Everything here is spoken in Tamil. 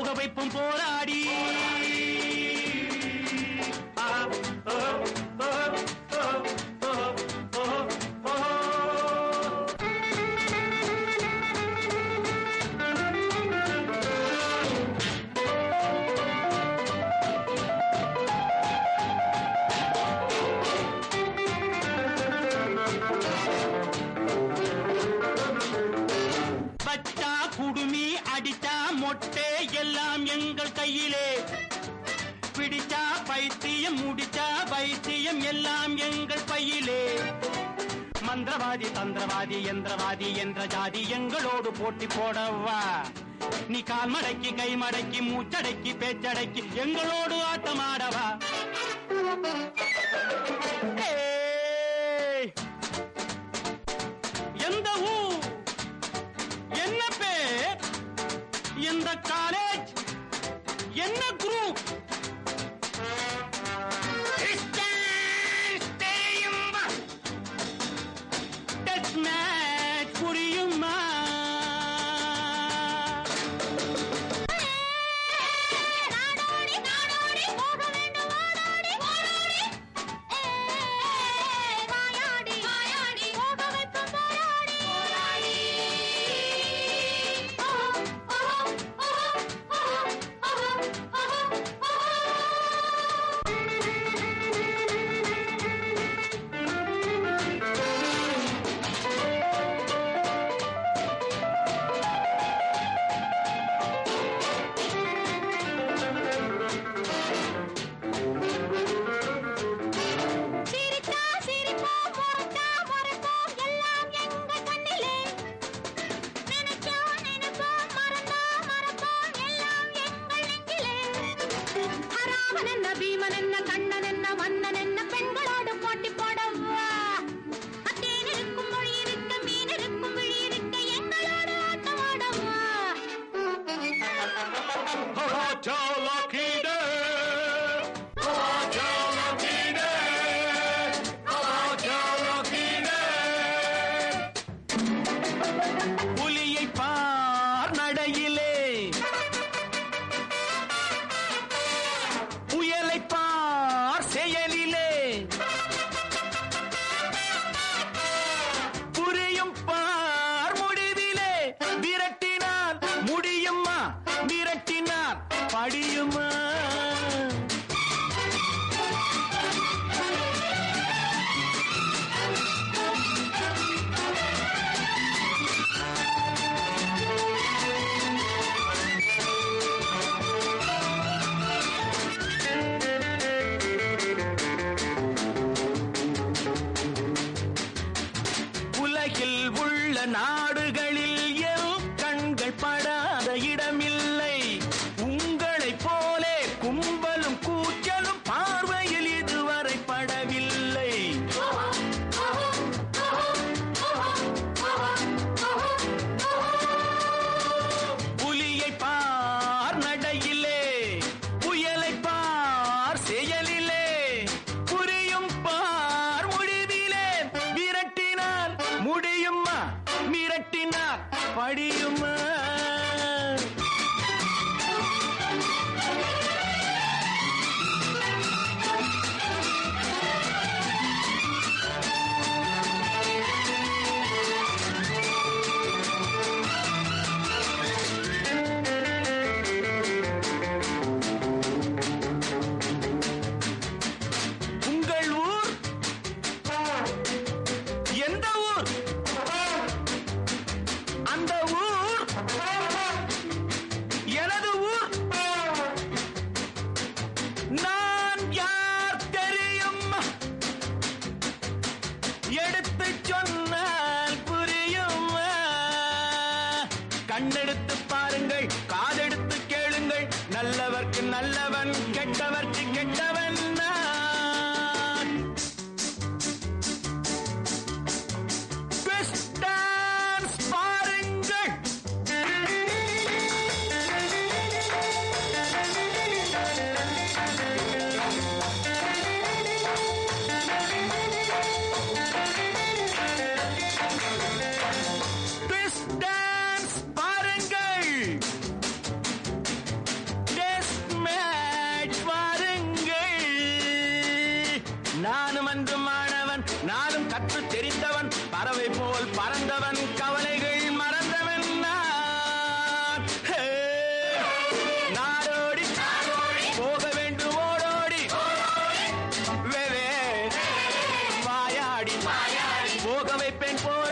போக வைப்போம் போராடி ஆ, ஓ, ஓ, ஓ, ஓ, ஓ, ஓ. பச்சா குடுமி அடிச்சா மொட்டை எல்லாம் எங்கள் கையிலே பிடிச்சா பைத்தியம் முடிச்சா பைத்தியம் எல்லாம் எங்கள் பையிலே மந்திரவாதி தந்திரவாதி எந்திரவாதி என்ற ஜாதி எங்களோடு போட்டி போடவா நீ கால் மடக்கி கை மடக்கி மூச்சடக்கி பேச்சடக்கி எங்களோடு ஆட்டமாடவா ஏய்! எந்த ஊர் என்ன பேர் எந்த காலேஜ் என்ன குரூப் தெரியுமா டெஸ்ட் மேட்ச் புரியுமா நாடோடி நாடோடி போக வேண்டும் ஓடோடி ஓடோடி வாயாடி வாயாடி போக வைப்போம் போராடி போராடி ஓ ஓ ஓ ஓ ஓ சிரித்தா சிரிப்போம் முறைத்தா முறைப்போம் எல்லாம் எங்க கண்ணிலே நினைச்சா நினைப்போம் மறந்தா மறப்போம் எல்லாம் எங்கள் நெஞ்சிலே ஹராமன் என்ன பீமன் என்ன கண்ணன் என்ன மன்னன் என்ன பெண்களோடு போட்டி போடவா அத்தேன் இருக்கும் மொழி இருக்க மீன் இருக்கும் விழி இருக்க எங்களோடு ஆட்டம் ஆடவா Hotel Lucky Day. Hotel Lucky Day. Hotel Lucky Day. புலியை பார் நடையிலே புயலை பார் செயலிலே புரியும் பார் முடிவிலே விரட்டினால் முடியுமா விரட்டினால் படியுமா உலகில் உள்ள நாடுகளில் என் கண்கள் படாத இடமில்லை உங்களைப் போலே நாடோடி போக வேண்டும் ஓடோடி வெவே வாயாடி போக வைப்பேன் போராடி